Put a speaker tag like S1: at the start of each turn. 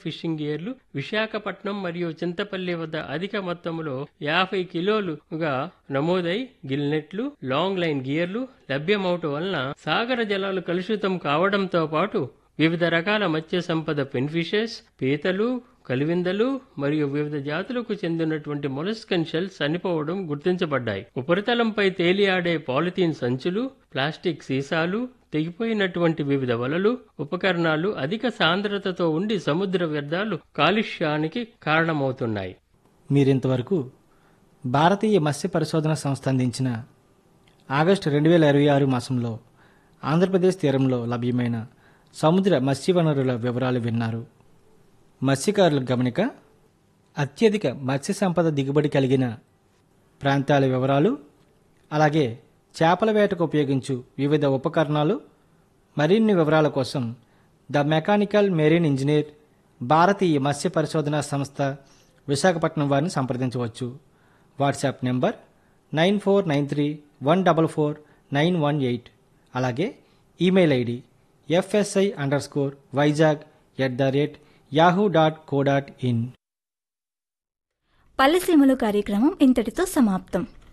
S1: fishing గేర్లు విశాఖపట్నం మరియు చింతపల్లి వద్ద అధిక మొత్తంలో యాభై కిలోలుగా నమోదై గిల్నెట్లు లాంగ్ లైన్ గేర్లు లభ్యమవటం వలన సాగర జలాలు కలుషితం కావడంతో పాటు వివిధ రకాల మత్స్య సంపద పెన్ఫిషెస్ పీతలు కలివిందలు మరియు వివిధ జాతులకు చెందినటువంటి మొలస్కన్ షెల్స్ చనిపోవడం గుర్తించబడ్డాయి ఉపరితలంపై తేలియాడే పాలిథీన్ సంచులు ప్లాస్టిక్ సీసాలు తెగిపోయినటువంటి వివిధ వలలు ఉపకరణాలు అధిక సాంద్రతతో ఉండి సముద్ర వ్యర్థాలు కాలుష్యానికి కారణమవుతున్నాయి
S2: మీరింతవరకు భారతీయ మత్స్య పరిశోధన సంస్థ అందించిన ఆగస్టు రెండు వేల ఇరవై ఆరు మాసంలో ఆంధ్రప్రదేశ్ తీరంలో లభ్యమైన సముద్ర మత్స్య వనరుల వివరాలు విన్నారు మత్స్యకారుల గమనిక అత్యధిక మత్స్య సంపద దిగుబడి కలిగిన ప్రాంతాల వివరాలు అలాగే చేపల వేటకు ఉపయోగించు వివిధ ఉపకరణాలు మరిన్ని వివరాల కోసం ద మెకానికల్ మెరీన్ ఇంజనీర్ భారతీయ మత్స్య పరిశోధన సంస్థ విశాఖపట్నం వారిని సంప్రదించవచ్చు WhatsApp number nine four nine three one double four nine one eight అలాగే email ID FSI underscore Vizag at the rate Yahoo dot co dot in
S3: పల్లెసీమలు కార్యక్రమం ఇంతటితో సమాప్తం